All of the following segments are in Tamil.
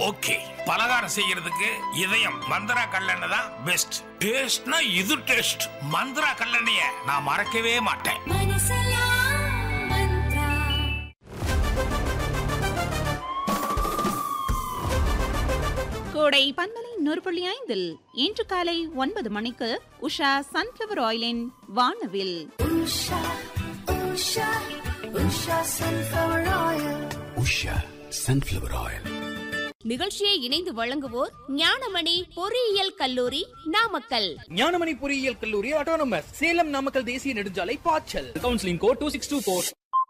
ஓகே பலகாரம் செய்யறதுக்கு இதயம் மந்த்ரா கல்லெண்ணெய் தான் பெஸ்ட் டேஸ்ட்னா இது டேஸ்ட் மந்த்ரா கல்லெண்ணெய நான் மறக்கவே மாட்டேன் கோடை பன்மலை நூறு புள்ளி ஐந்தில் இன்று காலை ஒன்பது மணிக்கு உஷா சன்ஃபிளவர் ஆயிலின் வானவில் உஷா சன்ஃப்ளவர் ஆயில் நிகழ்ச்சியை இணைந்து வழங்குவோர் ஞானமணி பொறியியல் கல்லூரி நாமக்கல் ஞானமணி பொறியியல் கல்லூரி ஆட்டோனமஸ் சேலம் நாமக்கல் தேசிய நெடுஞ்சாலை பாய்ச்சல் counselling code two six two four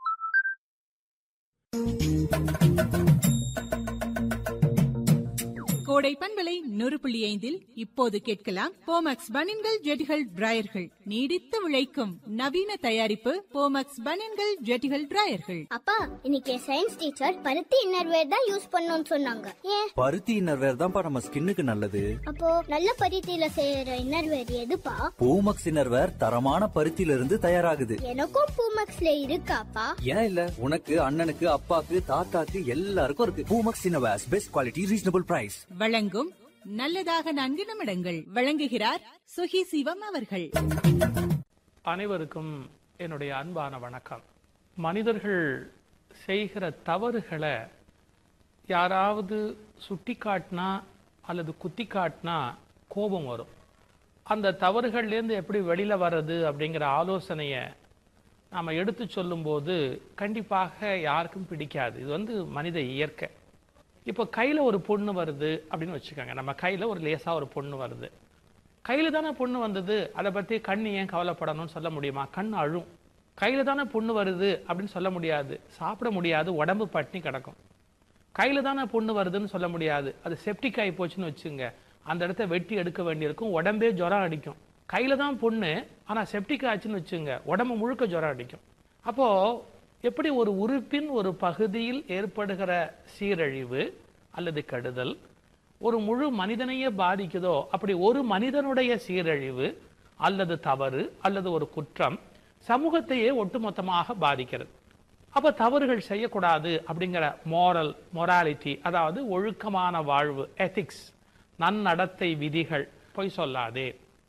கோடை பண்பலை நூறு புள்ளி ஐந்தில் இப்போது கேட்கலாம் போமக்ஸ் பனின்கள் ஜெட்டிகள் டிராயர்கள் நீடித்து உழைக்கும் நவீன தயாரிப்பு போமக்ஸ் பனின்கள் ஜெட்டிகள் டிராயர்கள் அப்பா இன்னைக்கு சயின்ஸ் டீச்சர் பருத்தி இன்னர்வேர் தான் யூஸ் பண்ணணும்னு சொன்னாங்க ஏன் பருத்தி இன்னர்வேர் தான்ப்பா நம்ம ஸ்கின்னுக்கு நல்லது அப்போ நல்ல பருத்தியில செய்யற இன்னர்வேர் எதுப்பா பூமக்ஸ் இன்னர்வேர் தரமான பருத்தியில இருந்து தயாராகுது எனக்கும் பூமக்ஸ்ல இருக்காப்பா ஏன் இல்ல உனக்கு அண்ணனுக்கு அப்பாக்கு தாத்தாக்கு எல்லாருக்கும் இருக்கு பூமக்ஸ் innerwears best quality reasonable price வழங்கும் நல்லதாக நான்கு நிமிடங்கள் வழங்குகிறார் சுகி சிவம் அவர்கள் அனைவருக்கும் என்னுடைய அன்பான வணக்கம் மனிதர்கள் செய்கிற தவறுகளை யாராவது சுட்டி காட்டினா அல்லது குத்தி காட்டினா கோபம் வரும் அந்த தவறுகள்லேருந்து எப்படி வெளியில் வர்றது அப்படிங்கிற ஆலோசனையை நாம் எடுத்து சொல்லும்போது கண்டிப்பாக யாருக்கும் பிடிக்காது இது வந்து மனித இயற்கை இப்போ கையில் ஒரு பொண்ணு வருது அப்படின்னு வச்சுக்கோங்க நம்ம கையில் ஒரு லேசாக ஒரு பொண்ணு வருது கையில் தானே பொண்ணு வந்தது அதை பற்றி கண் ஏன் கவலைப்படணும்னு சொல்ல முடியுமா கண் அழும் கையில் தானே பொண்ணு வருது அப்படின்னு சொல்ல முடியாது சாப்பிட முடியாது உடம்பு பட்டினி கிடக்கும் கையில் தானே பொண்ணு வருதுன்னு சொல்ல முடியாது அது செப்டிக் ஆகி போச்சுன்னு வச்சுங்க அந்த இடத்த வெட்டி எடுக்க வேண்டியிருக்கும் உடம்பே ஜுரம் அடிக்கும் கையில் தான் பொண்ணு ஆனால் செப்டிக் ஆச்சுன்னு வச்சுங்க உடம்பு முழுக்க ஜுரம் அடிக்கும் அப்போது எப்படி ஒரு உறுப்பின் ஒரு பகுதியில் ஏற்படுகிற சீரழிவு அல்லது கெடுதல் ஒரு முழு மனிதனையே பாதிக்குதோ அப்படி ஒரு மனிதனுடைய சீரழிவு அல்லது தவறு அல்லது ஒரு குற்றம் சமூகத்தையே ஒட்டுமொத்தமாக பாதிக்கிறது அப்போ தவறுகள் செய்யக்கூடாது அப்படிங்கிற மோரல் மொராலிட்டி அதாவது ஒழுக்கமான வாழ்வு எத்திக்ஸ் நன்னடத்தை விதிகள் பொய் சொல்லாதே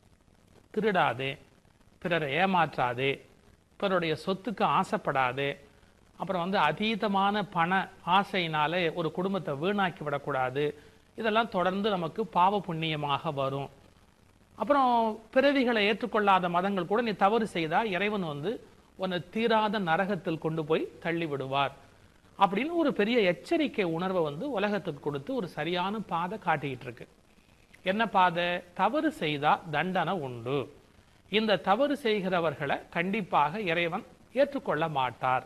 திருடாதே பிறரை ஏமாற்றாதே பிறருடைய சொத்துக்கு ஆசைப்படாதே அப்புறம் வந்து அதீதமான பண ஆசையினாலே ஒரு குடும்பத்தை வீணாக்கி விடக்கூடாது இதெல்லாம் தொடர்ந்து நமக்கு பாவ புண்ணியமாக வரும் அப்புறம் பிறவிகளை ஏற்றுக்கொள்ளாத மதங்கள் கூட நீ தவறு செய்தால் இறைவன் வந்து உன்னை தீராத நரகத்தில் கொண்டு போய் தள்ளி விடுவார் அப்படின்னு ஒரு பெரிய எச்சரிக்கை உணர்வை வந்து உலகத்துக்கு கொடுத்து ஒரு சரியான பாதை காட்டிக்கிட்டு இருக்கு என்ன பாதை தவறு செய்தா தண்டனை உண்டு இந்த தவறு செய்கிறவர்களை கண்டிப்பாக இறைவன் ஏற்றுக்கொள்ள மாட்டார்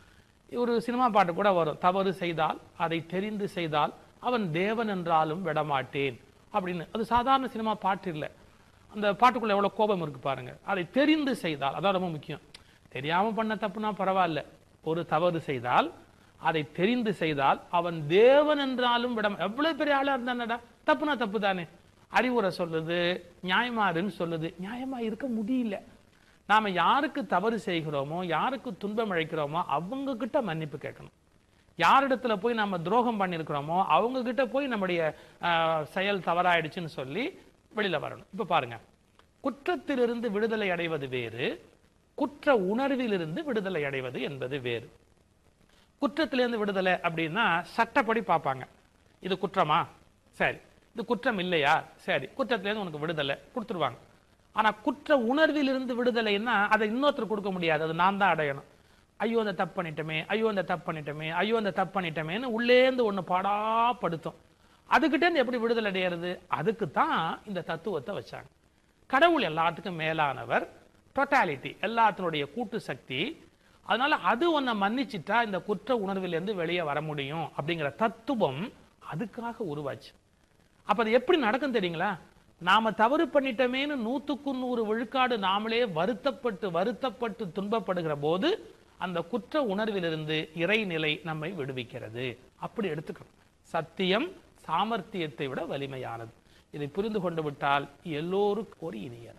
ஒரு சினிமா பாட்டு கூட வரும் தவறு செய்தால் அதை தெரிந்து செய்தால் அவன் தேவன் என்றாலும் விடமாட்டேன் அப்படின்னு அது சாதாரண சினிமா பாட்டு இல்லை அந்த பாட்டுக்குள்ள எவ்வளோ கோபம் இருக்கு பாருங்க அதை தெரிந்து செய்தால் அதான் ரொம்ப முக்கியம் தெரியாம பண்ண தப்புனா பரவாயில்ல ஒரு தவறு செய்தால் அதை தெரிந்து செய்தால் அவன் தேவன் என்றாலும் விட எவ்வளவு பெரிய ஆளா இருந்தானடா தப்புனா தப்பு தானே அறிவுரை சொல்லுது நியாயமாருன்னு சொல்லுது நியாயமா இருக்க முடியல நாம யாருக்கு தவறு செய்கிறோமோ யாருக்கு துன்பம் அழைக்கிறோமோ அவங்க கிட்ட மன்னிப்பு கேட்கணும் யாரிடத்துல போய் நம்ம துரோகம் பண்ணியிருக்கிறோமோ அவங்க கிட்ட போய் நம்முடைய ஆஹ், செயல் தவறாயிடுச்சுன்னு சொல்லி வெளியில வரணும் இப்ப பாருங்க குற்றத்திலிருந்து விடுதலை அடைவது வேறு குற்ற உணர்விலிருந்து விடுதலை அடைவது என்பது வேறு குற்றத்திலிருந்து விடுதலை அப்படின்னா சட்டப்படி பார்ப்பாங்க இது குற்றமா சரி இது குற்றம் இல்லையா சரி குற்றத்திலேருந்து உனக்கு விடுதலை கொடுத்துருவாங்க ஆனா குற்ற உணர்விலிருந்து விடுதலைன்னா அதை இன்னொருத்தர் கொடுக்க முடியாது அது நான் தான் அடையணும் ஐயோ அந்த தப்பு பண்ணிட்டோமே ஐயோ அந்த தப்பு பண்ணிட்டோமே ஐயோ அந்த தப்பு பண்ணிட்டோமேன்னு உள்ளேந்து ஒன்று பாடாப்படுத்தும் அதுக்கிட்டேருந்து எப்படி விடுதலை அடையிறது அதுக்கு தான் இந்த தத்துவத்தை வச்சாங்க கடவுள் எல்லாத்துக்கும் மேலானவர் டொட்டாலிட்டி எல்லாத்தினுடைய கூட்டு சக்தி அதனால அது உன்னை மன்னிச்சிட்டா இந்த குற்ற உணர்விலிருந்து வெளியே வர முடியும் அப்படிங்கிற தத்துவம் அதுக்காக உருவாச்சு அப்ப அது எப்படி நடக்கும் தெரியுங்களா நாம தவறு பண்ணிட்டோமேன்னு நூத்துக்கு நூறு விழுக்காடு நாமளே வருத்தப்பட்டு வருத்தப்பட்டு துன்பப்படுகிற போது அந்த குற்ற உணர்விலிருந்து இறைநிலை நம்மை விடுவிக்கிறது அப்படி எடுத்துக்கணும் சத்தியம் சாமர்த்தியத்தை விட வலிமையானது இதை புரிந்து கொண்டு விட்டால் எல்லோருக்கும் ஒரு இனியனா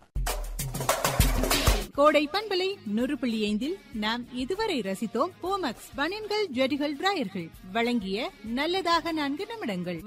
கோடை பண்பலை நூறு புள்ளி ஐந்தில் நாம் இதுவரை ரசித்தோம் போமக்ஸ் பனின்கள் ஜெட்டிகள் டிராயர்கள் வழங்கிய நல்லதாக நான்கு நிமிடங்கள்